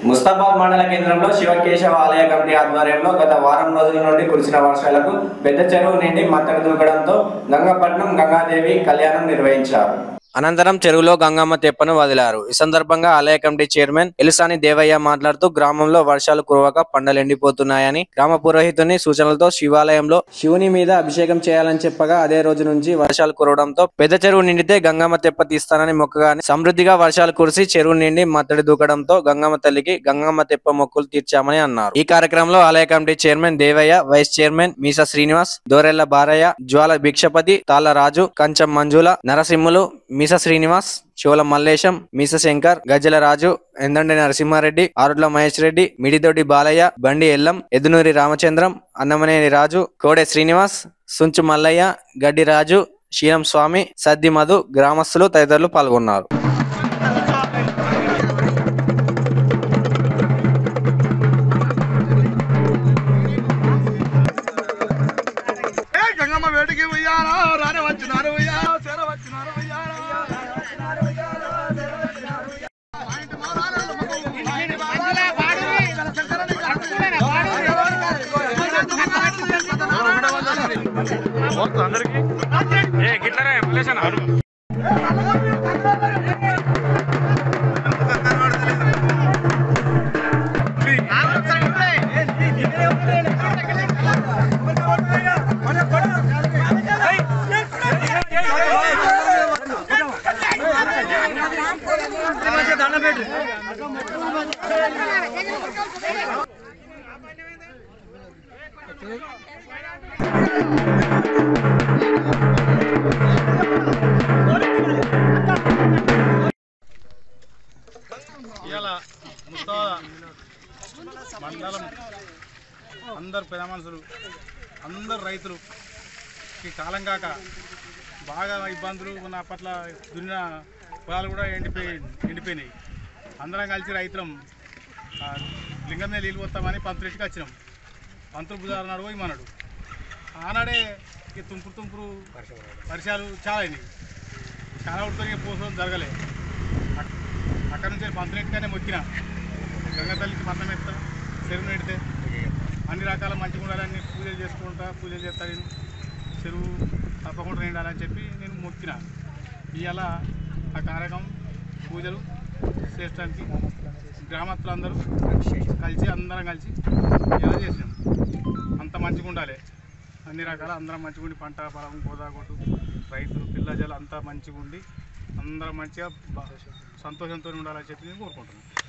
ముస్తాబాద్ మండల కేంద్రంలో శివకేశవ ఆలయ కమిటీ ఆధ్వర్యంలో గత వారం రోజుల నుండి కురిసిన వర్షాలకు పెద్ద చెరువు నిండి మత్తడి దూకడంతో గంగపట్నం గంగాదేవి కళ్యాణం నిర్వహించారు అనంతరం చెరువులో గంగమ్మ తెప్పను వదిలారు ఈ సందర్భంగా ఆలయ కమిటీ చైర్మన్ ఎలుసాని దేవయ్య మాట్లాడుతూ గ్రామంలో వర్షాలు కురవక పంటలు ఎండిపోతున్నాయని గ్రామ పురోహితుని సూచనలతో శివాలయంలో శివుని మీద అభిషేకం చేయాలని చెప్పగా అదే రోజు నుంచి వర్షాలు కురవడంతో పెద్ద చెరువు నిండితే గంగమ్మ తెప్ప తీస్తానని మొక్కగానే సమృద్ధిగా వర్షాలు కురిసి చెరువు నిండి మత్తడి దూకడంతో గంగమ్మ తల్లికి గంగమ్మ తెప్ప మొక్కులు తీర్చామని అన్నారు ఈ కార్యక్రమంలో ఆలయ committee chairman Devayya vice chairman Meesa Srinivas Dorella Barayya Jwala Bhikshapathi Talla Raju Kancham Manjula Narasimhulu మీస Srinivas శివల Mallesham మీస Shankar గజ్జల రాజు ఎందండి నరసింహారెడ్డి ఆరుడ్ల మహేష్ రెడ్డి మిడితోటి బాలయ్య బండి ఎల్లం ఎదునూరి రామచంద్రం అన్నమనేని రాజు కోడే శ్రీనివాస్ సుంచు మల్లయ్య గడ్డి రాజు శీలం స్వామి సద్ది మధు గ్రామస్తులు తదితరులు పాల్గొన్నారు ఏ గంగమ్మ వేడికి ఉయ్యాలా రాని వచ్చినారు ఉయ్యాలా చేర వచ్చినారు ఉయ్యాలా మా ఇంటి మారాలు మగవు, మా ఇంటి మారాలే పాడివి, గల శంకరుని ఇవాళ ముస్తాబా మండలం అందరు పెద్ద మనుషులు అందరు రైతులు ఈ కాలం కాక బాగా ఇబ్బందులు ఉన్న అప్పట్లో దున్న పొలాలు కూడా ఎండిపోయి ఎండిపోయినాయి అందరం కలిసి రైతులం ఆ, లింగం మీద నీళ్ళు పోతామని పంతులెట్టుకు వచ్చినాం పంతులు బుధారు నాడు పోయి ఆనాడే ఈ తుంపురు తుంపురు వర్షాలు చాలా అయినాయి చాలా ఉడితో పోసడం జరగలే అక్- అక్కడ నుంచి పంతులెట్టుగానే మొక్కిన గంగ తల్లికి పట్టణం ఎత్తా చెరువు నెడితే అన్ని రకాల మంచిగా ఉండాలని పూజలు చేసుకుంటా పూజలు చేస్తా నేను చెరువు తప్పకుండా నిండాలని చెప్పి నేను మొక్కిన ఇవాళ ఆ కార్యక్రమం పూజలు చేయడానికి గ్రామస్తులందరూ కలిసి అందరం కలిసి ఇలా చేసినాం అంత మంచిగా ఉండాలి అన్ని రకాల అందరం మంచిగా ఉండి పంట పొలం గోదాకొట్టు రైతులు పిల్ల జలు అంతా మంచిగా ఉండి అందరం మంచిగా బా- సంతోషంతో ఉండాలని చెప్పి నేను కోరుకుంటున్నాను